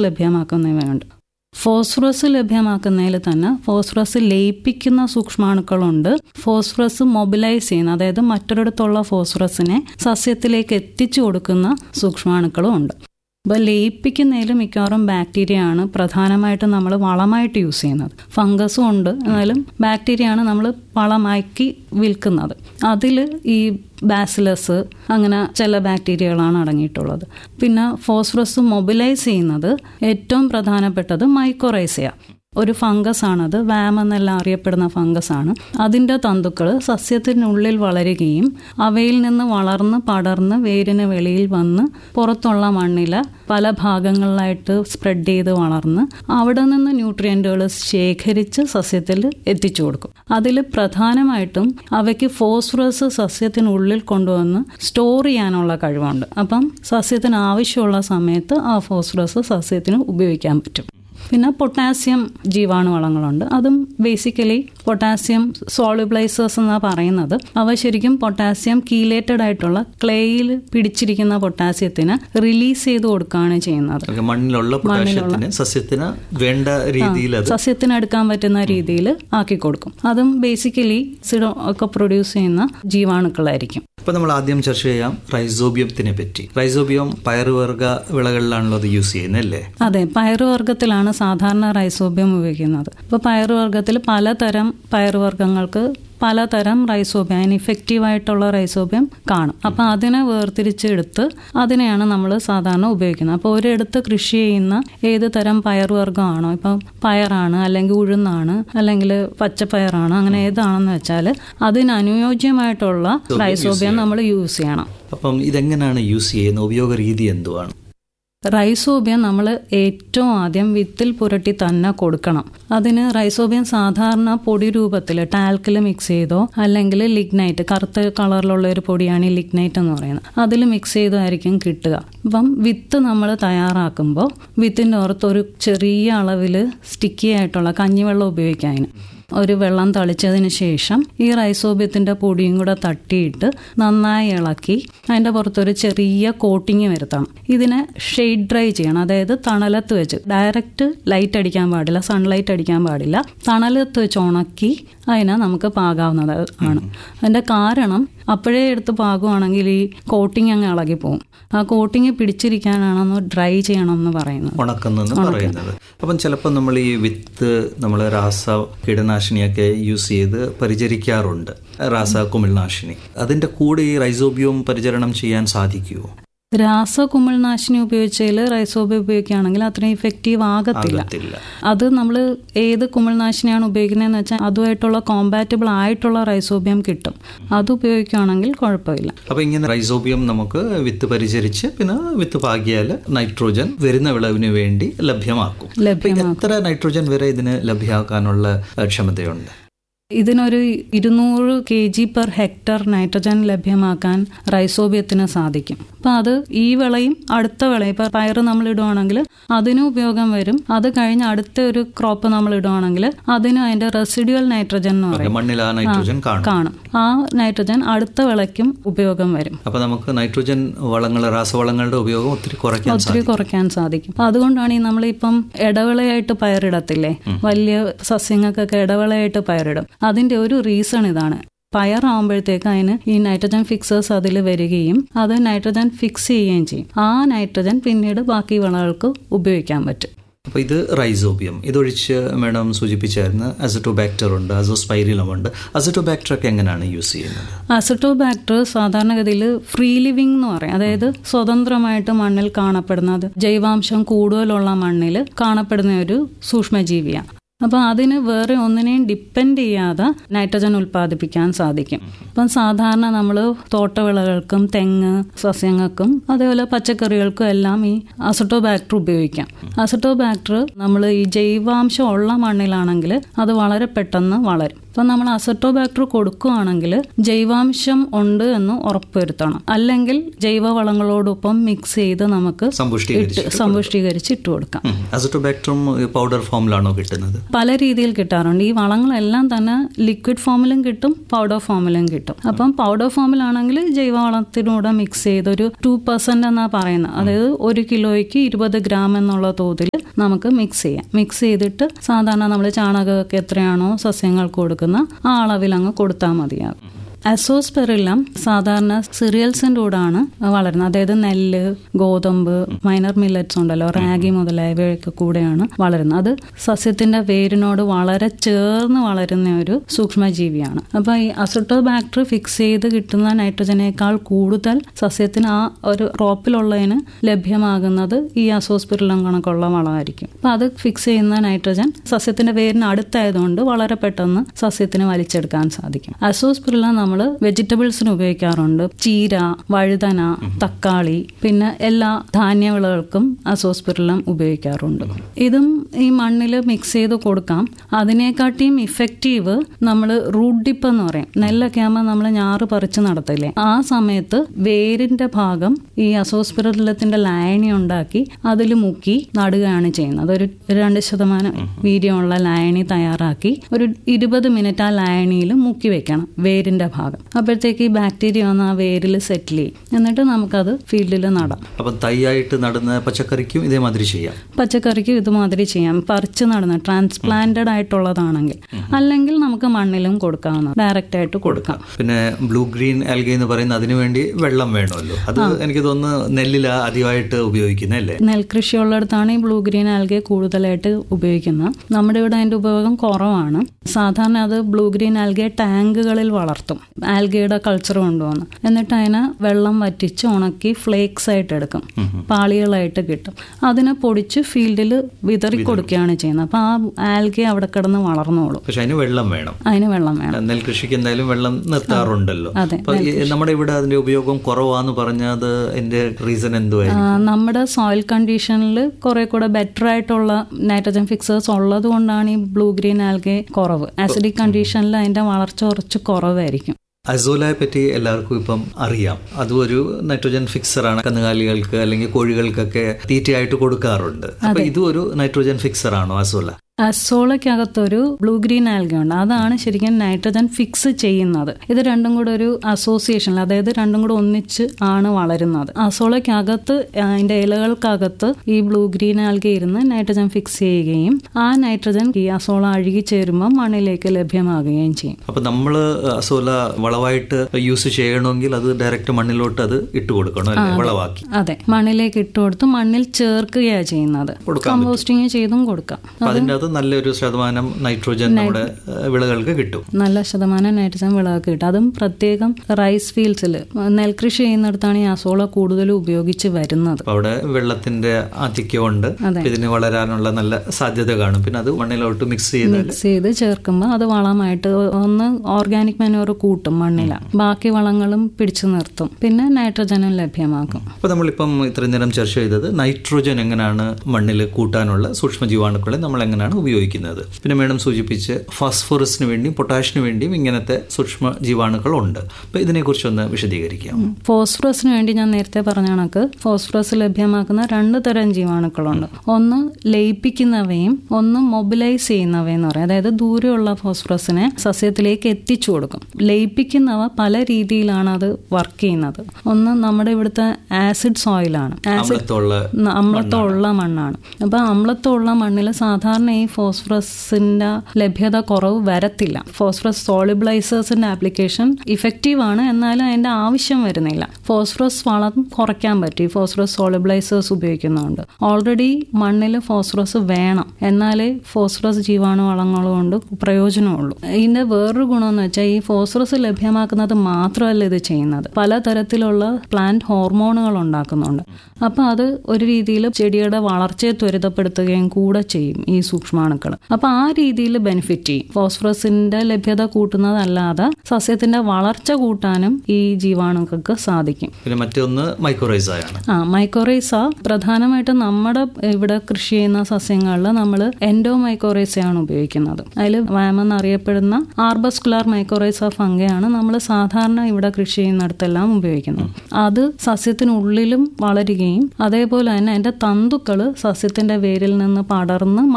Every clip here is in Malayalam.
ലഭ്യമാക്കുന്നവയുണ്ട് ഫോസ്ഫറസ് ലഭ്യമാക്കുന്നതിൽ തന്നെ ഫോസ്ഫറസ് ലയിപ്പിക്കുന്ന സൂക്ഷ്മാണുക്കളുണ്ട് ഫോസ്ഫറസ് മൊബിലൈസ് ചെയ്യുന്ന അതായത് മറ്റൊരിടത്തുള്ള ഫോസ്ഫറസിനെ സസ്യത്തിലേക്ക് എത്തിച്ചു കൊടുക്കുന്ന സൂക്ഷ്മാണുക്കളും ഉണ്ട് അപ്പോൾ ലയിപ്പിക്കുന്നതിൽ മിക്കവാറും ബാക്ടീരിയ ആണ് പ്രധാനമായിട്ടും നമ്മൾ വളമായിട്ട് യൂസ് ചെയ്യുന്നത് ഫംഗസും ഉണ്ട് എന്നാലും ബാക്ടീരിയ ആണ് നമ്മൾ വളമാക്കി വിൽക്കുന്നത് അതിൽ ഈ ബാസിലസ് അങ്ങനെ ചില ബാക്ടീരിയകളാണ് അടങ്ങിയിട്ടുള്ളത് പിന്നെ ഫോസ്ഫറസ് മൊബിലൈസ് ചെയ്യുന്നത് ഏറ്റവും പ്രധാനപ്പെട്ടത് മൈക്കോറൈസിയ ഒരു ഫംഗസ് ആണത് വാം എന്നെല്ലാം അറിയപ്പെടുന്ന ഫംഗസ് ആണ് അതിൻ്റെ തന്തുക്കൾ സസ്യത്തിനുള്ളിൽ വളരുകയും അവയിൽ നിന്ന് വളർന്ന് പടർന്ന് വേരിന് വെളിയിൽ വന്ന് പുറത്തുള്ള മണ്ണിൽ പല ഭാഗങ്ങളിലായിട്ട് സ്പ്രെഡ് ചെയ്ത് വളർന്ന് അവിടെ നിന്ന് ന്യൂട്രിയൻറ്റുകൾ ശേഖരിച്ച് സസ്യത്തിൽ എത്തിച്ചു കൊടുക്കും അതിൽ പ്രധാനമായിട്ടും അവയ്ക്ക് ഫോസ്ഫറസ് സസ്യത്തിനുള്ളിൽ കൊണ്ടുവന്ന് സ്റ്റോർ ചെയ്യാനുള്ള കഴിവുണ്ട് അപ്പം സസ്യത്തിന് ആവശ്യമുള്ള സമയത്ത് ആ ഫോസ്ഫറസ് സസ്യത്തിന് ഉപയോഗിക്കാൻ പറ്റും പിന്നെ പൊട്ടാസ്യം ജീവാണുവളങ്ങളുണ്ട് അതും ബേസിക്കലി പൊട്ടാസ്യം സോളിബിളൈസേഴ്സ് എന്നാണ് പറയുന്നത് അവ ശരിക്കും പൊട്ടാസ്യം കീലേറ്റഡ് ആയിട്ടുള്ള ക്ലേയിൽ പിടിച്ചിരിക്കുന്ന പൊട്ടാസ്യത്തിന് റിലീസ് ചെയ്ത് കൊടുക്കുകയാണ് ചെയ്യുന്നത് മണ്ണിലുള്ള പൊട്ടാഷ്യത്തിന് സസ്യത്തിന് വേണ്ട രീതിയിൽ അത് സസ്യത്തിന് എടുക്കാൻ പറ്റുന്ന രീതിയിൽ ആക്കി കൊടുക്കും അതും ബേസിക്കലി സിഡോ ഒക്കെ പ്രൊഡ്യൂസ് ചെയ്യുന്ന ജീവാണുക്കളായിരിക്കും ഇപ്പൊ നമ്മൾ ആദ്യം ചർച്ച ചെയ്യാം റൈസോബിയത്തിനെ പറ്റി റൈസോബിയം പയറുവർഗ വിളകളിലാണല്ലോ അത് യൂസ് ചെയ്യുന്നത് അല്ലേ അതെ പയറുവർഗ്ഗത്തിലാണ് സാധാരണ റൈസോബിയം ഉപയോഗിക്കുന്നത് ഇപ്പോൾ പയറുവർഗ്ഗത്തിൽ പലതരം പയറുവർഗ്ഗങ്ങൾക്ക് പലതരം റൈസോബിയം അതിന് ഇഫക്റ്റീവ് ആയിട്ടുള്ള റൈസോബിയം കാണും അപ്പം അതിനെ വേർതിരിച്ചെടുത്ത് അതിനെയാണ് നമ്മൾ സാധാരണ ഉപയോഗിക്കുന്നത് അപ്പോൾ ഒരിടത്ത് കൃഷി ചെയ്യുന്ന ഏത് തരം പയറുവർഗ്ഗമാണോ ഇപ്പം പയറാണ് അല്ലെങ്കിൽ ഉഴുന്നാണ് അല്ലെങ്കിൽ പച്ചപ്പയറാണ് അങ്ങനെ ഏതാണെന്ന് വെച്ചാൽ അതിന് അനുയോജ്യമായിട്ടുള്ള റൈസോബിയം നമ്മൾ യൂസ് ചെയ്യണം അപ്പം ഇതെങ്ങനെയാണ് യൂസ് ചെയ്യുന്നത് ഉപയോഗ രീതി എന്തുവാണ് റൈസോബിയം നമ്മൾ ഏറ്റവും ആദ്യം വിത്തിൽ പുരട്ടി തന്നെ കൊടുക്കണം അതിന് റൈസോബിയം സാധാരണ പൊടി രൂപത്തിൽ ടാൽക്കിൽ മിക്സ് ചെയ്തോ അല്ലെങ്കിൽ ലിഗ്നൈറ്റ് കറുത്ത കളറിലുള്ള ഒരു പൊടിയാണ് ഈ ലിഗ്നൈറ്റ് എന്ന് പറയുന്നത് അതിൽ മിക്സ് ചെയ്തായിരിക്കും കിട്ടുക അപ്പം വിത്ത് നമ്മൾ തയ്യാറാക്കുമ്പോൾ വിത്തിൻ്റെ പുറത്ത് ഒരു ചെറിയ അളവിൽ സ്റ്റിക്കി ആയിട്ടുള്ള കഞ്ഞിവെള്ളം ഉപയോഗിക്കാം അതിന് ഒരു വെള്ളം തളിച്ചതിന് ശേഷം ഈ റൈസോബിയത്തിൻ്റെ പൊടിയും കൂടെ തട്ടിയിട്ട് നന്നായി ഇളക്കി അതിൻ്റെ പുറത്തൊരു ചെറിയ കോട്ടിങ് വരുത്തണം ഇതിനെ ഷെയ്ഡ് ഡ്രൈ ചെയ്യണം അതായത് തണലത്ത് വെച്ച് ഡയറക്റ്റ് ലൈറ്റ് അടിക്കാൻ പാടില്ല സൺലൈറ്റ് അടിക്കാൻ പാടില്ല തണലത്ത് വെച്ച് ഉണക്കി അതിനെ നമുക്ക് പാകാവുന്നത് ആണ് അതിൻ്റെ കാരണം അപ്പോഴേ എടുത്ത് പാകുവാണെങ്കിൽ ഈ കോട്ടിങ് അങ്ങ് ഇളകി പോകും ആ കോട്ടിങ് പിടിച്ചിരിക്കാനാണെന്ന് ഡ്രൈ ചെയ്യണമെന്ന് പറയുന്നത് ഉണക്കുന്നെന്ന് പറയുന്നത് അപ്പം ചിലപ്പോൾ നമ്മൾ ഈ വിത്ത് നമ്മൾ രാസ കീടനാശിനിയൊക്കെ യൂസ് ചെയ്ത് പരിചരിക്കാറുണ്ട് രാസ കുമിൾനാശിനി അതിൻ്റെ കൂടെ ഈ റൈസോബിയം പരിചരണം ചെയ്യാൻ സാധിക്കുമോ രാസ കുമിൾനാശിനി ഉപയോഗിച്ചതിൽ റൈസോബി ഉപയോഗിക്കുകയാണെങ്കിൽ അത്രയും ഇഫക്റ്റീവ് ആകത്തില്ല ആകത്തില്ല. അത് നമ്മൾ ഏത് കുമിൾനാശിനിയാണ് ഉപയോഗിക്കുന്നതെന്ന് വെച്ചാൽ അതുമായിട്ടുള്ള കോമ്പാറ്റബിൾ ആയിട്ടുള്ള റൈസോബിയം കിട്ടും അത് ഉപയോഗിക്കുകയാണെങ്കിൽ കുഴപ്പമില്ല അപ്പൊ ഇങ്ങനെ റൈസോബിയം നമുക്ക് വിത്ത് പരിചരിച്ച് പിന്നെ വിത്ത് പാകിയാൽ നൈട്രോജൻ വരുന്ന വിളവിന് വേണ്ടി ലഭ്യമാക്കും അപ്പൊ ലഭ്യമാക്കും എത്ര നൈട്രോജൻ വരെ ഇതിന് ലഭ്യമാക്കാനുള്ള ഏഹ്, ക്ഷമതയുണ്ട് ഇതിനൊരു ഇരുന്നൂറ് K G per hectare nitrogen ലഭ്യമാക്കാൻ റൈസോബിയത്തിന് സാധിക്കും അപ്പം അത് ഈ വിളയും അടുത്ത വിളയും ഇപ്പം പയറ് നമ്മൾ ഇടുവാണെങ്കിൽ അതിനും ഉപയോഗം വരും അത് കഴിഞ്ഞ് അടുത്ത ഒരു ക്രോപ്പ് നമ്മൾ ഇടുവാണെങ്കിൽ അതിനും അതിന്റെ റെസിഡ്യുവൽ നൈട്രജൻ എന്ന് പറയും മണ്ണിൽ ആ നൈട്രോജൻ കാണും കാണും ആ നൈട്രജൻ അടുത്ത വിളയ്ക്കും ഉപയോഗം വരും അപ്പൊ നമുക്ക് നൈട്രോജൻ വളങ്ങൾ രാസവളങ്ങളുടെ ഉപയോഗം ഒത്തിരി കുറയ്ക്കാൻ ഒത്തിരി കുറയ്ക്കാൻ സാധിക്കും അപ്പൊ അതുകൊണ്ടാണ് ഈ നമ്മളിപ്പം ഇടവിളയായിട്ട് പയറിടത്തില്ലേ വലിയ സസ്യങ്ങൾക്കൊക്കെ ഇടവിളയായിട്ട് പയറിടും അതിന്റെ ഒരു റീസൺ ഇതാണ് പയറാകുമ്പോഴത്തേക്ക് അതിന് ഈ നൈട്രജൻ ഫിക്സേഴ്സ് അതിൽ വരികയും അത് നൈട്രജൻ ഫിക്സ് ചെയ്യുകയും ചെയ്യും ആ നൈട്രജൻ പിന്നീട് ബാക്കി വിളകൾക്ക് ഉപയോഗിക്കാൻ പറ്റും അപ്പൊ ഇത് റൈസോബിയം ഇതൊഴിച്ച് മാഡം സൂചിപ്പിച്ചായിരുന്നു അസറ്റോബാക്ടർ ഉണ്ട് അസോസ്പൈരിലം ഉണ്ട് അസറ്റോബാക്ടർ ഒക്കെ എങ്ങനെയാണ് യൂസ് ചെയ്യുന്നത് അസറ്റോബാക്ടർ സാധാരണഗതിയിൽ ഫ്രീ ലിവിംഗ് എന്ന് പറയും അതായത് സ്വതന്ത്രമായിട്ട് മണ്ണിൽ കാണപ്പെടുന്നത് ജൈവാംശം കൂടുതലുള്ള മണ്ണിൽ കാണപ്പെടുന്ന ഒരു സൂക്ഷ്മജീവിയാണ് അപ്പോൾ അതിന് വേറെ ഒന്നിനെയും ഡിപ്പെൻഡ് ചെയ്യാതെ നൈട്രജൻ ഉൽപ്പാദിപ്പിക്കാൻ സാധിക്കും ഇപ്പം സാധാരണ നമ്മൾ തോട്ടവിളകൾക്കും തെങ്ങ് സസ്യങ്ങൾക്കും അതേപോലെ പച്ചക്കറികൾക്കും എല്ലാം ഈ അസറ്റോബാക്ടർ ഉപയോഗിക്കാം അസറ്റോബാക്ടർ നമ്മൾ ഈ ജൈവാംശം ഉള്ള മണ്ണിലാണെങ്കിൽ അത് വളരെ പെട്ടെന്ന് വളരും ഇപ്പം നമ്മൾ അസറ്റോബാക്ടർ കൊടുക്കുകയാണെങ്കിൽ ജൈവാംശം ഉണ്ട് എന്ന് ഉറപ്പുവരുത്തണം അല്ലെങ്കിൽ ജൈവവളങ്ങളോടൊപ്പം മിക്സ് ചെയ്ത് നമുക്ക് സമ്പുഷ്ടീകരിച്ച് ഇട്ട് സമ്പുഷ്ടീകരിച്ച് ഇട്ട് കൊടുക്കാം അസറ്റോബാക്ടറും പൗഡർ ഫോമിലാണോ കിട്ടുന്നത് പല രീതിയിൽ കിട്ടാറുണ്ട് ഈ വളങ്ങളെല്ലാം തന്നെ ലിക്വിഡ് ഫോമിലും കിട്ടും പൗഡർ ഫോമിലും കിട്ടും അപ്പം പൗഡർ ഫോമിലാണെങ്കിൽ ജൈവവളത്തിനൂടെ മിക്സ് ചെയ്ത് ഒരു ടു പെർസെന്റ് എന്നാ പറയുന്നത് അതായത് ഒരു കിലോയ്ക്ക് ഇരുപത് ഗ്രാം എന്നുള്ള തോതിൽ നമുക്ക് മിക്സ് ചെയ്യാം മിക്സ് ചെയ്തിട്ട് സാധാരണ നമ്മൾ ചാണകമൊക്കെ എത്രയാണോ സസ്യങ്ങൾക്ക് കൊടുക്കുന്ന ആ അളവിൽ അങ്ങ് കൊടുത്താൽ മതിയാകും അസോസ്പെറിലം സാധാരണ സിറിയൽസിൻ്റെ കൂടാണ് വളരുന്നത് അതായത് നെല്ല് ഗോതമ്പ് മൈനർ മില്ലറ്റ്സ് ഉണ്ടല്ലോ റാഗി മുതലായവയൊക്കെ കൂടെയാണ് വളരുന്നത് അത് സസ്യത്തിന്റെ വേരിനോട് വളരെ ചേർന്ന് വളരുന്ന ഒരു സൂക്ഷ്മജീവിയാണ് അപ്പോൾ ഈ അസിട്ടോബാക്ടർ ഫിക്സ് ചെയ്ത് കിട്ടുന്ന നൈട്രജനേക്കാൾ കൂടുതൽ സസ്യത്തിന് ആ ഒരു റോപ്പിലുള്ളതിന് ലഭ്യമാകുന്നത് ഈ അസോസ്പിറിലം കണക്കുള്ള വളമായിരിക്കും അപ്പം അത് ഫിക്സ് ചെയ്യുന്ന നൈട്രജൻ സസ്യത്തിന്റെ വേരിന് അടുത്തായതുകൊണ്ട് വളരെ പെട്ടെന്ന് സസ്യത്തിന് വലിച്ചെടുക്കാൻ സാധിക്കും അസോസ്പിറിലം നമ്മൾ വെജിറ്റബിൾസിന് ഉപയോഗിക്കാറുണ്ട് ചീര വഴുതന തക്കാളി പിന്നെ എല്ലാ ധാന്യവിളകൾക്കും അസോസ്പിറിലം ഉപയോഗിക്കാറുണ്ട് ഇതും ഈ മണ്ണിൽ മിക്സ് ചെയ്ത് കൊടുക്കാം അതിനെക്കാട്ടിയും ഇഫക്റ്റീവ് നമ്മൾ റൂട്ട് ഡിപ്പ് എന്ന് പറയും നെല്ലൊക്കെ ആകുമ്പോൾ നമ്മൾ ഞാറ് പറിച്ച് നടത്തില്ലേ ആ സമയത്ത് വേരിന്റെ ഭാഗം ഈ അസോസ്പിറലത്തിന്റെ ലായനി ഉണ്ടാക്കി അതിൽ മുക്കി നടുകയാണ് ചെയ്യുന്നത് ഒരു രണ്ട് ശതമാനം വീര്യമുള്ള ലായനി തയ്യാറാക്കി ഒരു ഇരുപത് മിനിറ്റ് ആ ലായനിയിൽ മുക്കി വെക്കണം വേരിന്റെ ഭാഗം അപ്പോഴത്തേക്ക് ഈ ബാക്ടീരിയ വന്ന് ആ വേരിൽ സെറ്റിൽ ചെയ്യും എന്നിട്ട് നമുക്കത് ഫീൽഡിൽ നടാം അപ്പം തൈയായിട്ട് നടുന്ന പച്ചക്കറിക്കും ഇതേമാതിരി ചെയ്യാം പച്ചക്കറിക്ക് ഇതുമാതിരി ചെയ്യാം പറിച്ച് നടന്ന ട്രാൻസ്പ്ലാന്റഡ് ആയിട്ടുള്ളതാണെങ്കിൽ അല്ലെങ്കിൽ നമുക്ക് മണ്ണിലും കൊടുക്കാവുന്ന ഡയറക്റ്റ് ആയിട്ട് കൊടുക്കാം പിന്നെ ബ്ലൂ ഗ്രീൻ ആൽഗ എന്ന് പറയുന്ന അതിനു വേണ്ടി വെള്ളം വേണമല്ലോ അത് എനിക്ക് തോന്നുന്നു നെല്ലില അധികമായിട്ട് ഉപയോഗിക്കുന്നത് അല്ലേ നെൽകൃഷിയുള്ളിടത്താണ് ഈ ബ്ലൂ ഗ്രീൻ ആൽഗെ കൂടുതലായിട്ട് ഉപയോഗിക്കുന്നത് നമ്മുടെ ഇവിടെ അതിന്റെ ഉപയോഗം കുറവാണ് സാധാരണ അത് ബ്ലൂ ഗ്രീൻ ആൽഗെ ടാങ്കുകളിൽ വളർത്തും ആൽഗയുടെ കൾച്ചർ കൊണ്ടുവന്ന് എന്നിട്ട് അതിനെ വെള്ളം വറ്റിച്ച് ഉണക്കി ഫ്ലേക്സ് ആയിട്ട് എടുക്കും പാളികളായിട്ട് കിട്ടും അതിനെ പൊടിച്ച് ഫീൽഡിൽ വിതറി കൊടുക്കുകയാണ് ചെയ്യുന്നത് അപ്പൊ ആ ആൽഗെ അവിടെ കിടന്ന് വളർന്നോളും പക്ഷെ അതിന് വെള്ളം വേണം അതിന് വെള്ളം വേണം നെൽകൃഷിക്ക് എന്തായാലും വെള്ളം നിർത്താറുണ്ടല്ലോ അതെ, അപ്പൊ ഈ നമ്മുടെ ഇവിടെ അതിന്റെ ഉപയോഗം കുറവാന്ന് പറഞ്ഞത് എന്റെ റീസൺ ആ, എന്തുവായിരുന്നു നമ്മുടെ സോയിൽ കണ്ടീഷനിൽ കുറെ കൂടെ ബെറ്റർ ആയിട്ടുള്ള നൈട്രജൻ ഫിക്സേഴ്സ് ഉള്ളത് കൊണ്ടാണ് ഈ ബ്ലൂ ഗ്രീൻ ആൽഗെ കുറവ് ആസിഡിക് കണ്ടീഷനിൽ അതിന്റെ വളർച്ച കുറച്ച് കുറവായിരിക്കും അസോലയെ പറ്റി എല്ലാവർക്കും ഇപ്പം അറിയാം അതും ഒരു നൈട്രോജൻ ഫിക്സറാണ് കന്നുകാലികൾക്ക് അല്ലെങ്കിൽ കോഴികൾക്കൊക്കെ തീറ്റയായിട്ട് കൊടുക്കാറുണ്ട് അപ്പൊ ഇതും ഒരു നൈട്രോജൻ ഫിക്സർ ആണോ അസോല അസോളയ്ക്കകത്തൊരു ബ്ലൂ ഗ്രീൻ ആൽഗ ഉണ്ട് അതാണ് ശരിക്കും നൈട്രജൻ ഫിക്സ് ചെയ്യുന്നത് ഇത് രണ്ടും കൂടെ ഒരു അസോസിയേഷനിൽ അതായത് രണ്ടും കൂടെ ഒന്നിച്ച് ആണ് വളരുന്നത് അസോളയ്ക്കകത്ത് അതിന്റെ ഇലകൾക്കകത്ത് ഈ ബ്ലൂ ഗ്രീൻ ആൽഗ ഇരുന്ന് നൈട്രജൻ ഫിക്സ് ചെയ്യുകയും ആ നൈട്രജൻ ഈ അസോള അഴുകി ചേരുമ്പോൾ മണ്ണിലേക്ക് ലഭ്യമാകുകയും ചെയ്യും അപ്പൊ നമ്മള് അസോല വളവായിട്ട് യൂസ് ചെയ്യണമെങ്കിൽ അത് ഡയറക്റ്റ് മണ്ണിലോട്ട് അത് ഇട്ട് കൊടുക്കണം അല്ലേ വളവാക്കി അതെ മണ്ണിലേക്ക് ഇട്ട് കൊടുത്ത് മണ്ണിൽ ചേർക്കുകയാണ് ചെയ്യുന്നത് കമ്പോസ്റ്റിങ് ചെയ്തും കൊടുക്കാം അപ്പൊ അതിന്റെ അത് നല്ലൊരു ശതമാനം നൈട്രോജൻ നമ്മുടെ ഏഹ്, വിളകൾക്ക് കിട്ടും നല്ല ശതമാനം നൈട്രജൻ വിളവൊക്കെ കിട്ടും അതും പ്രത്യേകം റൈസ് ഫീൽഡ്സിൽ നെൽകൃഷി ചെയ്യുന്നിടത്താണ് ഈ അസോള കൂടുതലും ഉപയോഗിച്ച് വരുന്നത് അപ്പൊ അവിടെ വെള്ളത്തിന്റെ ആധിക്യമുണ്ട് അതെ. ഇതിന് വളരാനുള്ള നല്ല സാധ്യത കാണും പിന്നെ അത് മണ്ണിലോട്ട് മിക്സ് ചെയ്താൽ മിക്സ് ചെയ്ത് ചേർക്കുമ്പോൾ അത് വളമായിട്ട് ഒന്ന് ഓർഗാനിക് മാനുവർ കൂട്ടും മണ്ണില ബാക്കി വളങ്ങളും പിടിച്ചു നിർത്തും പിന്നെ നൈട്രജനും ലഭ്യമാക്കും അപ്പൊ നമ്മളിപ്പം ഇത്രയും നേരം ചർച്ച ചെയ്തത് നൈട്രോജൻ എങ്ങനെയാണ് മണ്ണിൽ കൂട്ടാനുള്ള സൂക്ഷ്മ ജീവാണുക്കളെ നമ്മൾ എങ്ങനെയാണ് ഉപയോഗിക്കുന്നത് പിന്നെ മേഡം സൂചിപ്പിച്ച് ഫോസ്ഫറസിന് വേണ്ടിയും പൊട്ടാഷിന് വേണ്ടിയും ഇങ്ങനത്തെ സൂക്ഷ്മ ജീവാണുക്കൾ ഉണ്ട് അപ്പൊ ഇതിനെക്കുറിച്ചൊന്ന് വിശദീകരിക്കാം ഫോസ്ഫറസിന് വേണ്ടി ഞാൻ നേരത്തെ പറഞ്ഞ കണക്ക് ഫോസ്ഫറസ് ലഭ്യമാക്കുന്ന രണ്ട് തരം ജീവാണുക്കളുണ്ട് ഒന്ന് ലയിപ്പിക്കുന്നവയും ഒന്ന് മൊബിലൈസ് ചെയ്യുന്നവയെന്ന് പറയും അതായത് ദൂരെയുള്ള ഫോസ്ഫറസിനെ സസ്യത്തിലേക്ക് എത്തിച്ചു കൊടുക്കും ലയിപ്പിക്കുന്നവ പല രീതിയിലാണ് അത് വർക്ക് ചെയ്യുന്നത് ഒന്ന് നമ്മുടെ ഇവിടുത്തെ ആസിഡ് സോയിലാണ് ആസിഡ് അമ്ലത്തുള്ള അമ്ലത്വമുള്ള മണ്ണാണ് അപ്പൊ അമ്ലത്വമുള്ള മണ്ണിൽ സാധാരണ ഈ ഫോസ്ഫറസിന്റെ ലഭ്യത കുറവ് വരത്തില്ല ഫോസ്ഫറസ് സോളിബിളൈസേഴ്സിന്റെ ആപ്ലിക്കേഷൻ ഇഫക്റ്റീവ് ആണ് എന്നാലും അതിന്റെ ആവശ്യം വരുന്നില്ല ഫോസ്ഫറസ് വളം കുറയ്ക്കാൻ പറ്റും ഈ ഫോസ്ഫറസ് സോളിബിളൈസേഴ്സ് ഉപയോഗിക്കുന്നുണ്ട് ഓൾറെഡി മണ്ണിൽ ഫോസ്ഫറസ് വേണം എന്നാലേ ഫോസ്ഫറസ് ജീവാണു വളങ്ങൾ കൊണ്ട് പ്രയോജനമുള്ളൂ ഇതിന്റെ വേറൊരു ഗുണമെന്ന് വെച്ചാൽ ഈ ഫോസ്ഫറസ് ലഭ്യമാക്കുന്നത് മാത്രമല്ല ഇത് ചെയ്യുന്നത് പലതരത്തിലുള്ള പ്ലാന്റ് ഹോർമോണുകൾ ഉണ്ടാക്കുന്നുണ്ട് അപ്പൊ അത് ഒരു രീതിയിൽ ചെടിയുടെ വളർച്ചയെ ത്വരിതപ്പെടുത്തുകയും കൂടെ ചെയ്യും ഈ സൂക്ഷ്മാണുക്കൾ അപ്പൊ ആ രീതിയിൽ ബെനിഫിറ്റ് ചെയ്യും ഫോസ്ഫറസിന്റെ ലഭ്യത കൂട്ടുന്നതല്ലാതെ സസ്യത്തിന്റെ വളർച്ച കൂട്ടാനും ഈ ജീവാണുക്കൾക്ക് സാധിക്കും പിന്നെ മറ്റൊന്ന് മൈക്രോറൈസായാണ് ആ മൈക്കോറൈസ പ്രധാനമായിട്ടും നമ്മുടെ ഇവിടെ കൃഷി ചെയ്യുന്ന സസ്യങ്ങളിൽ നമ്മൾ എൻഡോ മൈക്കോറൈസയാണ് ഉപയോഗിക്കുന്നത് അതിൽ വാമെന്ന് അറിയപ്പെടുന്ന ആർബസ്കുലാർ മൈക്കോറൈസ ഫംഗയാണ് നമ്മൾ സാധാരണ ഇവിടെ കൃഷി ചെയ്യുന്നിടത്തെല്ലാം ഉപയോഗിക്കുന്നത് അത് സസ്യത്തിനുള്ളിലും വളരുകയും അതേപോലെ തന്നെ അതിന്റെ തന്തുക്കൾ സസ്യത്തിന്റെ വേരിൽ നിന്ന് പടർന്ന് മണ്ണിൽ ബാക്കി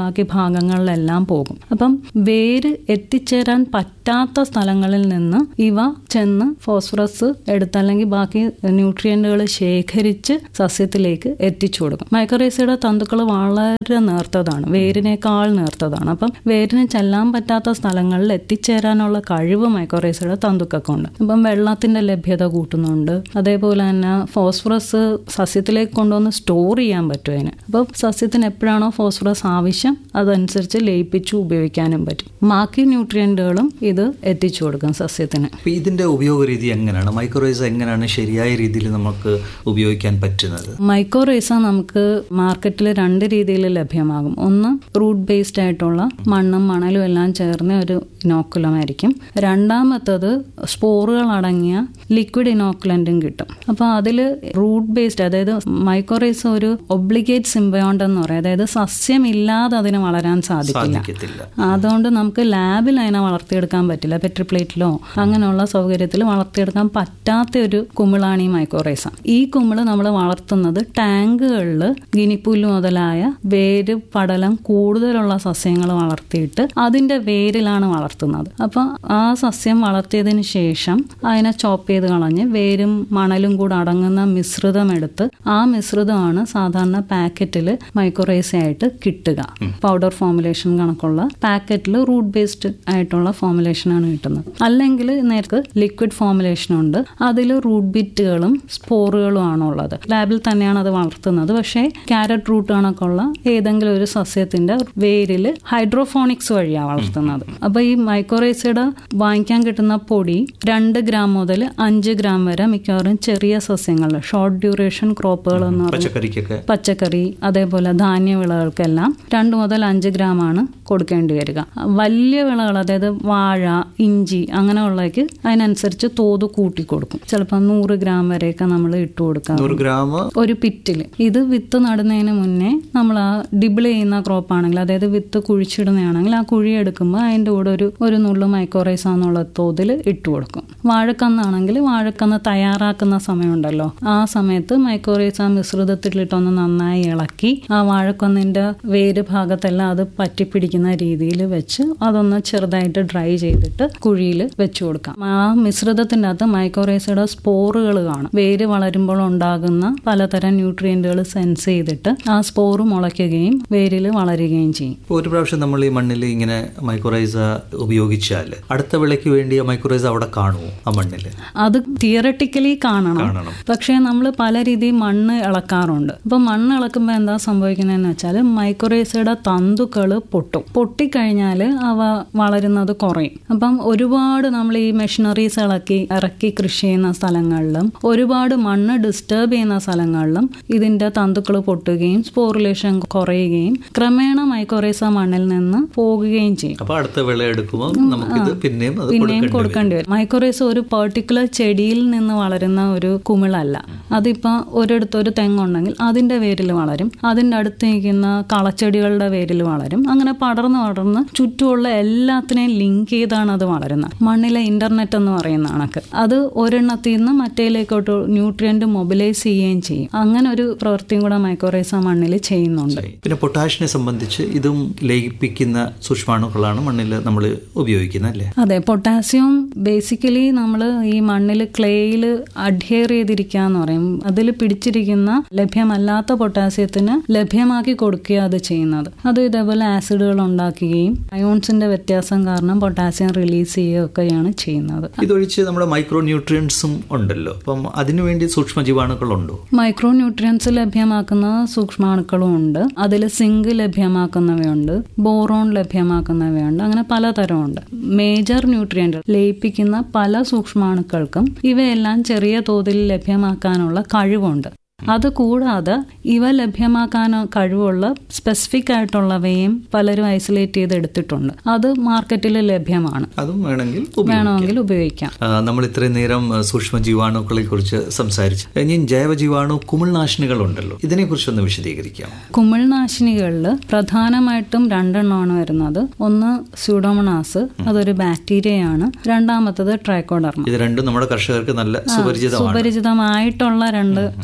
ബാക്കി ഭാഗങ്ങളിലെല്ലാം പോകും അപ്പം വേര് എത്തിച്ചേരാൻ പറ്റാത്ത സ്ഥലങ്ങളിൽ നിന്ന് ഇവ ചെന്ന് ഫോസ്ഫറസ് എടുത്ത് അല്ലെങ്കിൽ ബാക്കി ന്യൂട്രിയന്റുകൾ ശേഖരിച്ച് സസ്യത്തിലേക്ക് എത്തിച്ചു കൊടുക്കും മൈക്രോറേസയുടെ തന്തുക്കൾ വളരെ നേർത്തതാണ് വേരിനേക്കാൾ നേർത്തതാണ് അപ്പം വേരിന് ചെല്ലാൻ പറ്റാത്ത സ്ഥലങ്ങളിൽ എത്തിച്ചേരാനുള്ള കഴിവ് മൈക്രോറേസയുടെ തന്തുക്കൾക്കുണ്ട് അപ്പം വെള്ളത്തിന്റെ ലഭ്യത കൂട്ടുന്നുണ്ട് അതേപോലെ തന്നെ ഫോസ്ഫറസ് സസ്യത്തിലേക്ക് കൊണ്ടുവന്ന് സ്റ്റോർ ചെയ്യാൻ പറ്റും അതിന് അപ്പോൾ സസ്യത്തിന് എപ്പോഴാണോ ഫോസ്ഫറസ് ആവശ്യം അതനുസരിച്ച് ലയിപ്പിച്ച് ഉപയോഗിക്കാനും പറ്റും ബാക്കി ന്യൂട്രിയന്റുകളും ഇത് എത്തിച്ചു കൊടുക്കും സസ്യത്തിന് അപ്പൊ ഇതിന്റെ ഉപയോഗ രീതി എങ്ങനെയാണ് മൈക്രോറൈസ എങ്ങനെയാണ് ശരിയായ രീതിയിൽ നമുക്ക് ഉപയോഗിക്കാൻ പറ്റുന്നത് മൈക്രോറൈസ നമുക്ക് മാർക്കറ്റിൽ രണ്ട് രീതിയിൽ ലഭ്യമാകും ഒന്ന് റൂട്ട് ബേസ്ഡ് ആയിട്ടുള്ള മണ്ണും മണലും എല്ലാം ചേർന്ന ഒരു ഇനോക്കുലമായിരിക്കും രണ്ടാമത്തത് സ്പോറുകൾ അടങ്ങിയ ലിക്വിഡ് ഇനോക്കുലന്റും കിട്ടും അപ്പോൾ അതിൽ റൂട്ട് ബേസ്ഡ് അതായത് മൈക്രോറൈസ ഒരു ഒബ്ലിഗേറ്റ് സിംബയോണ്ട് എന്ന് പറയും അതായത് സസ്യമില്ലാതെ അതിന് വളരാൻ സാധിക്കില്ല സാധിക്കത്തില്ല അതുകൊണ്ട് നമുക്ക് ലാബിൽ അതിനെ വളർത്തിയെടുക്കാൻ പറ്റില്ല പെട്രിപ്ലേറ്റിലോ അങ്ങനെയുള്ള സൗകര്യത്തിൽ വളർത്തിയെടുക്കാൻ പറ്റാത്ത ഒരു കുമിളാണ് ഈ മൈക്രോറൈസ ഈ കുമിള് നമ്മൾ വളർത്തുന്നത് ടാങ്കുകളിൽ ഗിനിപ്പുല്ല് മുതലായ വേര് പടലം കൂടുതലുള്ള സസ്യങ്ങൾ വളർത്തിയിട്ട് അതിന്റെ വേരിലാണ് വളർത്തുന്നത് അപ്പൊ ആ സസ്യം വളർത്തിയതിന് ശേഷം അതിനെ ചോപ്പ് ചെയ്ത് കളഞ്ഞ് വേരും മണലും കൂടെ അടങ്ങുന്ന മിശ്രിതം എടുത്ത് ആ മിശ്രിതമാണ് സാധാരണ പാക്കറ്റിൽ മൈക്രോറൈസ ആയിട്ട് കിട്ടുക പൗഡർ ഫോമുലേഷൻ കണക്കുള്ള പാക്കറ്റിൽ റൂട്ട് ബേസ്ഡ് ആയിട്ടുള്ള ഫോമുലേഷനാണ് കിട്ടുന്നത് അല്ലെങ്കിൽ നേർക്ക് ലിക്വിഡ് ഫോമുലേഷൻ ഉണ്ട് അതിൽ റൂട്ട് ബിറ്റുകളും സ്പോറുകളും ആണ് ഉള്ളത് ലാബിൽ തന്നെയാണ് അത് വളർത്തുന്നത് പക്ഷേ ക്യാരറ്റ് റൂട്ട് കണക്കുള്ള ഏതെങ്കിലും ഒരു സസ്യത്തിന്റെ വേരിൽ ഹൈഡ്രോഫോണിക്സ് വഴിയാണ് വളർത്തുന്നത് അപ്പൊ ഈ മൈക്രോറൈസയുടെ വാങ്ങിക്കാൻ കിട്ടുന്ന പൊടി രണ്ട് ഗ്രാം മുതൽ അഞ്ച് ഗ്രാം വരെ മിക്കവാറും ചെറിയ സസ്യങ്ങൾ ഷോർട്ട് ഡ്യൂറേഷൻ ക്രോപ്പുകൾ എന്ന് പറഞ്ഞാൽ പച്ചക്കറിക്കൊക്കെ പച്ചക്കറി അതേപോലെ ധാന്യവിളകൾക്കെല്ലാം രണ്ട് മുതൽ അഞ്ച് ഗ്രാം ആണ് കൊടുക്കേണ്ടി വരിക വലിയ വിളകൾ അതായത് വാഴ ഇഞ്ചി അങ്ങനെയുള്ളതൊക്കെ അതിനനുസരിച്ച് തോത് കൂട്ടി കൊടുക്കും ചിലപ്പോൾ നൂറ് ഗ്രാം വരെയൊക്കെ നമ്മൾ ഇട്ട് കൊടുക്കാം നൂറ് ഗ്രാം ഒരു പിറ്റിൽ ഇത് വിത്ത് നടുന്നതിന് മുന്നേ നമ്മൾ ആ ഡിബിൾ ചെയ്യുന്ന ക്രോപ്പ് ആണെങ്കിൽ അതായത് വിത്ത് കുഴിച്ചിടുന്നതാണെങ്കിൽ ആ കുഴി എടുക്കുമ്പോൾ അതിൻ്റെ കൂടെ ഒരു ഒരു നുള്ളു മൈക്രോറൈസ എന്നുള്ള തോതിൽ ഇട്ട് കൊടുക്കും വാഴക്കന്നാണെങ്കിൽ വാഴക്കന്ന് തയ്യാറാക്കുന്ന സമയമുണ്ടല്ലോ ആ സമയത്ത് മൈക്രോറൈസ മിശ്രിതത്തിലിട്ടൊന്ന് നന്നായി ഇളക്കി ആ വാഴക്കൊന്നിൻ്റെ വേര് ഭാഗത്തെല്ലാം അത് പറ്റിപ്പിടിക്കുന്ന രീതിയിൽ വെച്ച് അതൊന്ന് ചെറുതായിട്ട് ഡ്രൈ ചെയ്തിട്ട് കുഴിയിൽ വെച്ചു കൊടുക്കാം ആ മിശ്രിതത്തിൻ്റെ അകത്ത് മൈക്രോറൈസയുടെ സ്പോറുകൾ കാണും വേര് വളരുമ്പോൾ ഉണ്ടാകുന്ന പലതരം ന്യൂട്രിയന്റുകൾ സെൻസ് ചെയ്തിട്ട് ആ സ്പോറ് മുളയ്ക്കുകയും വേരിൽ വളരുകയും ചെയ്യും ഇപ്പൊ ഒരു പ്രാവശ്യം നമ്മൾ ഈ മണ്ണിൽ ഇങ്ങനെ മൈക്രോറൈസ ഉപയോഗിച്ചാൽ അടുത്ത വിളയ്ക്ക് വേണ്ടി ആ മൈക്രോറൈസ അവിടെ കാണുമോ ആ മണ്ണിൽ അത് തിയറട്ടിക്കലി കാണണം കാണണം പക്ഷേ നമ്മൾ പല രീതിയിൽ മണ്ണ് ഇളക്കാറുണ്ട് അപ്പൊ മണ്ണ് ഇളക്കുമ്പോൾ എന്താ സംഭവിക്കുന്നതെന്ന് വെച്ചാൽ മൈക്രോറൈസയുടെ തന്തുക്കൾ പൊട്ടും പൊട്ടിക്കഴിഞ്ഞാൽ അവ വളരുന്നത് കുറയും അപ്പം ഒരുപാട് നമ്മൾ ഈ മെഷീനറീസ് ഇളക്കി ഇറക്കി കൃഷി ചെയ്യുന്ന സ്ഥലങ്ങളിലും ഒരുപാട് മണ്ണ് ഡിസ്റ്റർബ് ചെയ്യുന്ന സ്ഥലങ്ങളിലും ഇതിന്റെ തന്തുക്കൾ പൊട്ടുകയും സ്പോറുലേഷൻ കുറയുകയും ക്രമേണ മൈക്രോറൈസ മണ്ണിൽ നിന്ന് പോകുകയും ചെയ്യും അപ്പൊ അടുത്ത വിള എടുക്കുമ്പോൾ നമുക്കിത് പിന്നെയും അത് പിന്നെയും കൊടുക്കേണ്ടി വരും. കൊടുക്കേണ്ടി വരും മൈക്രോറൈസ് ഒരു പെർട്ടിക്കുലർ ചെടിയിൽ നിന്ന് വളരുന്ന ഒരു കുമിളല്ല അതിപ്പോ ഒരിടത്ത് ഒരു തെങ്ങുണ്ടെങ്കിൽ അതിന്റെ വേരിൽ വളരും അതിന്റെ അടുത്ത് നിൽക്കുന്ന കളച്ചെടികളുടെ വേരിൽ വളരും അങ്ങനെ പടർന്ന് പടർന്ന് ചുറ്റുമുള്ള എല്ലാത്തിനെയും ലിങ്ക് ചെയ്താണ് അത് വളരുന്നത് മണ്ണിലെ ഇന്റർനെറ്റ് എന്ന് പറയുന്ന കണക്ക് അത് ഒരെണ്ണത്തിൽ നിന്ന് മറ്റേലേക്കോട്ട് ന്യൂട്രിയന്റ് മൊബിലൈസ് ചെയ്യുകയും ചെയ്യും അങ്ങനെ ഒരു പ്രവൃത്തിയും കൂടെ മൈക്രോറൈസ മണ്ണിൽ ചെയ്യുന്നുണ്ട് പിന്നെ പൊട്ടാഷിനെ സംബന്ധിച്ച് ഇതും ലയിപ്പിക്കുന്ന സൂക്ഷ്മാണുക്കളാണ് മണ്ണിൽ നമ്മൾ ഉപയോഗിക്കുന്നത് അല്ലേ അതെ പൊട്ടാസ്യം ബേസിക്കലി നമ്മൾ ഈ മണ്ണിൽ ക്ലേയിൽ അഡ്ഹിയർ ചെയ്തിരിക്കുക എന്ന് പറയും അതിൽ പിടിച്ചിരിക്കുന്ന ലഭ്യമല്ലാത്ത പൊട്ടാസ്യത്തിന് ലഭ്യമാക്കി കൊടുക്കുക അത് ചെയ്യുന്നത് അത് ഇതേപോലെ ആസിഡുകൾ ഉണ്ടാക്കുകയും അയോൺസിന്റെ വ്യത്യാസം കാരണം പൊട്ടാസ്യം റിലീസ് ചെയ്യുകയൊക്കെയാണ് ചെയ്യുന്നത് ഇതൊഴിച്ച് നമ്മുടെ മൈക്രോ ന്യൂട്രിയൻസും ഉണ്ടല്ലോ അപ്പം അതിനുവേണ്ടി സൂക്ഷ്മജീവാണുക്കളുണ്ടോ മൈക്രോ ന്യൂട്രിയൻസ് ലഭ്യമാക്കുന്ന സൂക്ഷ്മാണുക്കളും ഉണ്ട് അതിൽ സിങ്ക് ലഭ്യമാക്കുന്നവയുണ്ട് ബോറോൺ ലഭ്യമാക്കുന്നവയുണ്ട് അങ്ങനെ പലതരമുണ്ട് മേജർ ന്യൂട്രിയൻ്റ് ലയിപ്പിക്കുന്ന പല സൂക്ഷ്മാണുക്കൾക്കും ഇവയെല്ലാം ചെറിയ തോതിൽ ലഭ്യമാക്കാനുള്ള കഴിവുണ്ട് അത് കൂടാതെ ഇവ ലഭ്യമാക്കാൻ കഴിവുള്ള സ്പെസിഫിക് ആയിട്ടുള്ളവയും പലരും ഐസൊലേറ്റ് ചെയ്ത് എടുത്തിട്ടുണ്ട് അത് മാർക്കറ്റിൽ ലഭ്യമാണ് അതും വേണമെങ്കിൽ ഉപയോഗിക്കാം. വേണമെങ്കിൽ ഉപയോഗിക്കാം ആ, നമ്മൾ ഇത്രയും നേരം ആ, സൂക്ഷ്മ ജീവാണുക്കളെ കുറിച്ച് സംസാരിച്ചു ഇനി ജൈവജീവാണു കുമിൾനാശിനികൾ ഉണ്ടല്ലോ ഇതിനെക്കുറിച്ചൊന്ന് വിശദീകരിക്കാം കുമിൾനാശിനികളിൽ പ്രധാനമായിട്ടും രണ്ടെണ്ണമാണ് വരുന്നത് ഒന്ന് സ്യൂഡോമണാസ് അതൊരു ബാക്ടീരിയയാണ് രണ്ടാമത്തത് ട്രൈക്കോഡർമ ഇത് രണ്ടും നമ്മുടെ കർഷകർക്ക് നല്ല സുപരിചിതമാണ് സുപരിചിതമായിട്ടുള്ള രണ്ട് മൈക്രോ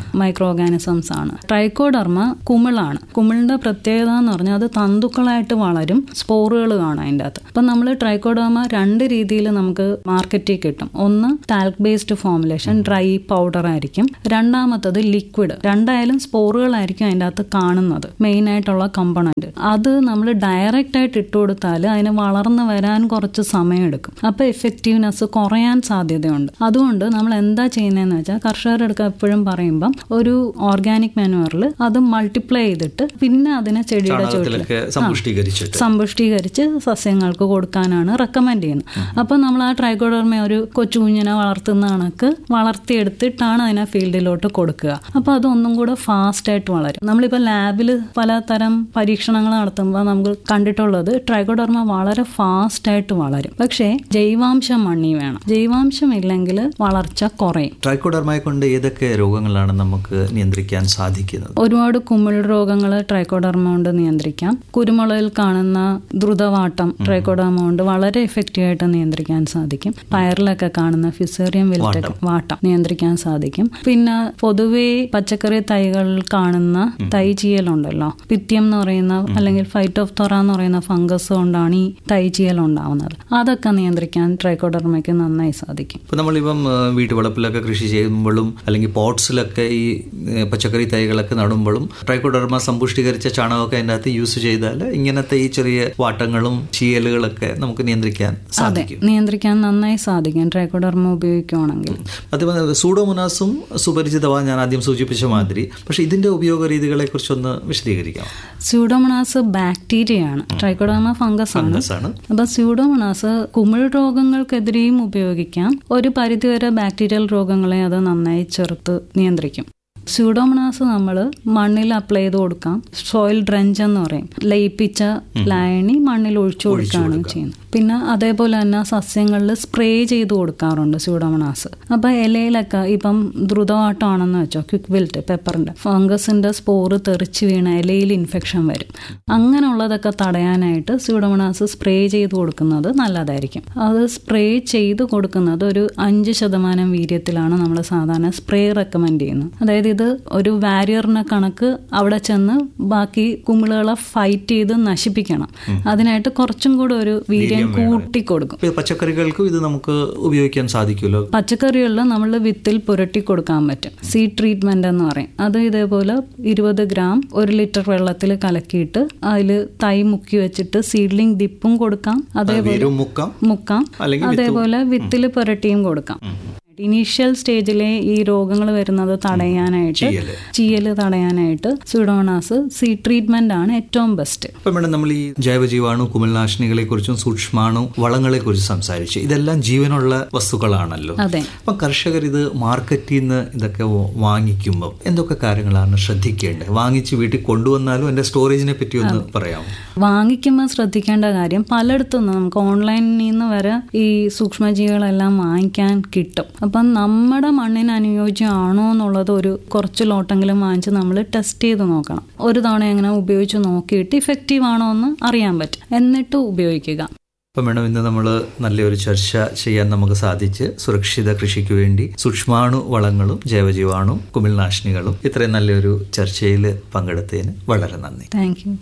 മൈക്രോ ഓർഗാനിസംസ് ആണ് ട്രൈക്കോഡർമ കുമിളാണ് കുമിളിന്റെ പ്രത്യേകത എന്ന് പറഞ്ഞാൽ അത് തന്തുക്കളായിട്ട് വളരും സ്പോറുകൾ കാണാം അതിൻ്റെ അകത്ത് അപ്പം നമ്മൾ ട്രൈക്കോഡർമ രണ്ട് രീതിയിൽ നമുക്ക് മാർക്കറ്റിൽ കിട്ടും ഒന്ന് talc based formulation dry powder ആയിരിക്കും രണ്ടാമത്തത് ലിക്വിഡ് രണ്ടായാലും സ്പോറുകളായിരിക്കും അതിൻ്റെ അകത്ത് കാണുന്നത് മെയിൻ ആയിട്ടുള്ള കമ്പണന്റ് അത് നമ്മൾ ഡയറക്റ്റ് ആയിട്ട് ഇട്ട് കൊടുത്താൽ അതിന് വളർന്നു വരാൻ കുറച്ച് സമയമെടുക്കും അപ്പോൾ എഫക്റ്റീവ്നെസ് കുറയാൻ സാധ്യതയുണ്ട് അതുകൊണ്ട് നമ്മൾ എന്താ ചെയ്യുന്നതെന്ന് വെച്ചാൽ കർഷകരെടുക്കുക എപ്പോഴും പറയുമ്പം ഒരു ഓർഗാനിക് മാനുവറിൽ അത് മൾട്ടിപ്ലൈ ചെയ്തിട്ട് പിന്നെ അതിനെ ചെടിയുടെ ചുവട്ടിൽ ചാണകത്തിലൊക്കെ സമ്പുഷ്ടീകരിച്ചിട്ട് സമ്പുഷ്ടീകരിച്ച് സസ്യങ്ങൾക്ക് കൊടുക്കാനാണ് റെക്കമെൻഡ് ചെയ്യുന്നത് അപ്പോൾ നമ്മൾ ആ ട്രൈക്കോഡർമ ഒരു കൊച്ചു കുഞ്ഞിനെ വളർത്തുന്ന കണക്ക് വളർത്തിയെടുത്തിട്ടാണ് അതിനെ ഫീൽഡിലോട്ട് കൊടുക്കുക അപ്പോൾ അതൊന്നും കൂടെ ഫാസ്റ്റ് ആയിട്ട് വളരും നമ്മളിപ്പോൾ ലാബിൽ പലതരം പരീക്ഷണങ്ങൾ നടത്തുമ്പോൾ നമുക്ക് കണ്ടിട്ടുള്ളത് ട്രൈക്കോഡർമ വളരെ ഫാസ്റ്റ് ആയിട്ട് വളരും പക്ഷേ ജൈവാംശം മണ്ണി വേണം ജൈവാംശം ഇല്ലെങ്കിൽ വളർച്ച കുറയും ട്രൈക്കോഡർമയെ കൊണ്ട് ഏതൊക്കെ രോഗങ്ങളാണ് നമുക്ക് നിയന്ത്രിക്കാൻ സാധിക്കുന്നത് ഒരുപാട് കുമിൾ രോഗങ്ങൾ ട്രൈക്കോഡർമ കൊണ്ട് നിയന്ത്രിക്കാം കുരുമുളകിൽ കാണുന്ന ദ്രുതവാട്ടം ട്രൈക്കോഡർമ കൊണ്ട് വളരെ എഫക്റ്റീവ് ആയിട്ട് നിയന്ത്രിക്കാൻ സാധിക്കും പയറിലൊക്കെ കാണുന്ന ഫിസേറിയം വിൽറ്റ വാട്ടം നിയന്ത്രിക്കാൻ സാധിക്കും പിന്നെ പൊതുവേ പച്ചക്കറി തൈകളിൽ കാണുന്ന തൈ ചീയലുണ്ടല്ലോ പിത്യം എന്ന് പറയുന്ന അല്ലെങ്കിൽ ഫൈറ്റ് ഓഫ് തൊറ എന്ന് പറയുന്ന ഫംഗസ് കൊണ്ടാണ് ഈ തൈ ചീയൽ ഉണ്ടാവുന്നത് അതൊക്കെ നിയന്ത്രിക്കാൻ ട്രൈക്കോഡർമയ്ക്ക് നന്നായി സാധിക്കും ഇപ്പൊ നമ്മളിപ്പം ആ, വീട്ടുവളപ്പിലൊക്കെ കൃഷി ചെയ്യുമ്പോഴും അല്ലെങ്കിൽ പോട്ട്സിലൊക്കെ ഈ ഏ, പച്ചക്കറി തൈകളൊക്കെ നടുമ്പോഴും ട്രൈക്കോഡർമ സമ്പുഷ്ടീകരിച്ച ചാണകമൊക്കെ അതിൻ്റെ അകത്ത് യൂസ് ചെയ്താൽ ഇങ്ങനത്തെ ഈ ചെറിയ വാട്ടങ്ങളും ചീയലുകളൊക്കെ നമുക്ക് നിയന്ത്രിക്കാൻ അതെ സാധിക്കും നിയന്ത്രിക്കാൻ നന്നായി സാധിക്കും ട്രൈക്കോഡർമ ഉപയോഗിക്കുകയാണെങ്കിൽ അതുപോലെ സൂഡോമോനാസും സുപരിചിതമാണ് ഞാൻ ആദ്യം സൂചിപ്പിച്ച മാതിരി പക്ഷെ ഇതിന്റെ ഉപയോഗ രീതികളെ കുറിച്ചൊന്ന് വിശദീകരിക്കാം സ്യൂഡോമണാസ് ബാക്ടീരിയയാണ് ട്രൈക്കോഡർമ ഫംഗസ് ആണ് ഫംഗസ് ആണ് അപ്പൊ സ്യൂഡോമണാസ് കുമിൾ രോഗങ്ങൾക്കെതിരെയും ഉപയോഗിക്കാം ഒരു പരിധിവരെ ബാക്ടീരിയൽ രോഗങ്ങളെ അത് നന്നായി ചെറുത്ത് നിയന്ത്രിക്കും സ്യൂഡോമണാസ് നമ്മൾ മണ്ണിൽ അപ്ലൈ ചെയ്ത് കൊടുക്കാം സോയിൽ ഡ്രഞ്ച് എന്ന് പറയും ലയിപ്പിച്ച ലായനി മണ്ണിൽ ഒഴിച്ചു കൊടുക്കുകയാണ് ചെയ്യുന്നത് പിന്നെ അതേപോലെ തന്നെ സസ്യങ്ങളിൽ സ്പ്രേ ചെയ്ത് കൊടുക്കാറുണ്ട് സ്യൂഡോമണാസ് അപ്പൊ ഇലയിലൊക്കെ ഇപ്പം ദ്രുതവാട്ടമാണെന്ന് വെച്ചോ ക്വിക്ക് വിൽറ്റ് പെപ്പറിന്റെ ഫംഗസിന്റെ സ്പോറ് തെറിച്ച് വീണ ഇലയിൽ ഇൻഫെക്ഷൻ വരും അങ്ങനെയുള്ളതൊക്കെ തടയാനായിട്ട് സ്യൂഡോമണാസ് സ്പ്രേ ചെയ്ത് കൊടുക്കുന്നത് നല്ലതായിരിക്കും അത് സ്പ്രേ ചെയ്ത് കൊടുക്കുന്നത് ഒരു അഞ്ച് ശതമാനം വീര്യത്തിലാണ് നമ്മൾ സാധാരണ സ്പ്രേ റെക്കമെൻഡ് ചെയ്യുന്നത് അതായത് ഇത് ഒരു വാരിയറിനെ കണക്ക് അവിടെ ചെന്ന് ബാക്കി കുമിളുകളെ ഫൈറ്റ് ചെയ്ത് നശിപ്പിക്കണം അതിനായിട്ട് കുറച്ചും കൂടെ ഒരു വീര്യം കൂട്ടി കൊടുക്കും ഇപ്പൊ പച്ചക്കറികൾക്കും ഇത് നമുക്ക് ഉപയോഗിക്കാൻ സാധിക്കുമല്ലോ പച്ചക്കറികളിൽ നമ്മൾ വിത്തിൽ പുരട്ടി കൊടുക്കാൻ പറ്റും സീഡ് ട്രീറ്റ്മെന്റ് എന്ന് പറയും അത് ഇതേപോലെ ഇരുപത് ഗ്രാം ഒരു ലിറ്റർ വെള്ളത്തിൽ കലക്കിയിട്ട് അതിൽ തൈ മുക്കി വെച്ചിട്ട് സീഡ്ലിംഗ് ഡിപ്പും കൊടുക്കാം അതേപോലെ വേരും മുക്കാം മുക്കാം അല്ലെങ്കിൽ അതേപോലെ വിത്തിൽ പുരട്ടിയും കൊടുക്കാം ഇനീഷ്യൽ സ്റ്റേജിലെ ഈ രോഗങ്ങൾ വരുന്നത് തടയാനായിട്ട് ചീയല്. ചീയല് തടയാനായിട്ട് സുഡോണാസ് സീ ട്രീറ്റ്മെന്റ് ആണ് ഏറ്റവും ബെസ്റ്റ് ഇപ്പൊ മേഡം നമ്മൾ ഈ ജൈവജീവാണു കുമിൾനാശിനികളെ കുറിച്ചും സൂക്ഷ്മാണു വളങ്ങളെ കുറിച്ച് സംസാരിച്ചു ഇതെല്ലാം ജീവനുള്ള വസ്തുക്കളാണല്ലോ അതെ അപ്പൊ കർഷകർ ഇത് മാർക്കറ്റിൽ നിന്ന് ഇതൊക്കെ വാങ്ങിക്കുമ്പോൾ എന്തൊക്കെ കാര്യങ്ങളാണ് ശ്രദ്ധിക്കേണ്ടത് വാങ്ങിച്ച് വീട്ടിൽ കൊണ്ടുവന്നാലും എന്റെ സ്റ്റോറേജിനെ പറ്റി ഒന്ന് പറയാമോ വാങ്ങിക്കുമ്പോൾ ശ്രദ്ധിക്കേണ്ട കാര്യം പലയിടത്തുനിന്ന് നമുക്ക് ഓൺലൈനിൽ നിന്ന് വരെ ഈ സൂക്ഷ്മജീവികളെല്ലാം വാങ്ങിക്കാൻ കിട്ടും അപ്പം നമ്മുടെ മണ്ണിന് അനുയോജ്യമാണോ എന്നുള്ളത് ഒരു കുറച്ച് ലോട്ടെങ്കിലും വാങ്ങിച്ച് നമ്മൾ ടെസ്റ്റ് ചെയ്ത് നോക്കണം ഒരു തവണ എങ്ങനെ ഉപയോഗിച്ച് നോക്കിയിട്ട് ഇഫക്റ്റീവ് ആണോ എന്ന് അറിയാൻ പറ്റും എന്നിട്ട് ഉപയോഗിക്കുക അപ്പം മേഡം ഇന്ന് നമ്മൾ നല്ലൊരു ചർച്ച ചെയ്യാൻ നമുക്ക് സാധിച്ച് സുരക്ഷിത കൃഷിക്ക് വേണ്ടി സൂക്ഷ്മാണു വളങ്ങളും ജൈവജീവാണു കുമിൾനാശിനികളും ഇത്രയും നല്ലൊരു ചർച്ചയിൽ പങ്കെടുത്തതിന് വളരെ നന്ദി താങ്ക് യു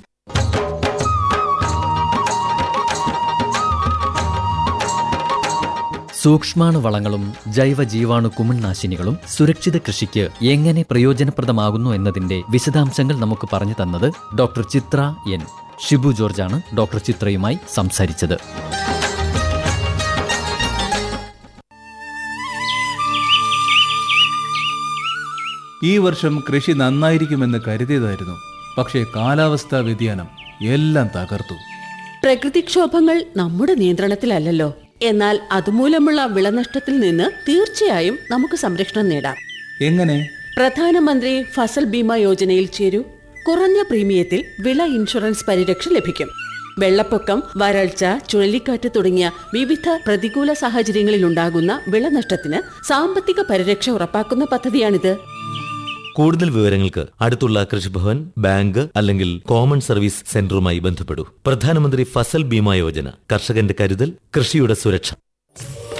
സൂക്ഷ്മാണു വളങ്ങളും ജൈവ ജീവാണു കുമിൾനാശിനികളും സുരക്ഷിത കൃഷിക്ക് എങ്ങനെ പ്രയോജനപ്രദമാകുന്നു എന്നതിന്റെ വിശദാംശങ്ങൾ നമുക്ക് പറഞ്ഞു തന്നത് ഡോക്ടർ ചിത്ര എൻ ഷിബു ജോർജാണ് ഡോക്ടർ ചിത്രയുമായി സംസാരിച്ചത് ഈ വർഷം കൃഷി നന്നായിരിക്കുമെന്ന് കരുതിയതായിരുന്നു പക്ഷേ കാലാവസ്ഥാ വ്യതിയാനം എല്ലാം തകർത്തു പ്രകൃതിക്ഷോഭങ്ങൾ നമ്മുടെ നിയന്ത്രണത്തിലല്ലല്ലോ എന്നാൽ അതുമൂലമുള്ള വിളനഷ്ടത്തിൽ നിന്ന് തീർച്ചയായും നമുക്ക് സംരക്ഷണം നേടാം എങ്ങനെ പ്രധാനമന്ത്രി ഫസൽ ബീമ യോജനയിൽ ചേരൂ കുറഞ്ഞ പ്രീമിയത്തിൽ വിള ഇൻഷുറൻസ് പരിരക്ഷ ലഭിക്കും വെള്ളപ്പൊക്കം വരൾച്ച ചുഴലിക്കാറ്റ് തുടങ്ങിയ വിവിധ പ്രതികൂല സാഹചര്യങ്ങളിൽ ഉണ്ടാകുന്ന വിളനഷ്ടത്തിന് സാമ്പത്തിക പരിരക്ഷ ഉറപ്പാക്കുന്ന പദ്ധതിയാണിത് കൂടുതൽ വിവരങ്ങൾക്ക് അടുത്തുള്ള കൃഷിഭവൻ ബാങ്ക് അല്ലെങ്കിൽ കോമൺ സർവീസ് സെന്ററുമായി ബന്ധപ്പെടൂ പ്രധാനമന്ത്രി ഫസൽ ബീമ യോജന കർഷകന്റെ കരുതൽ കൃഷിയുടെ സുരക്ഷ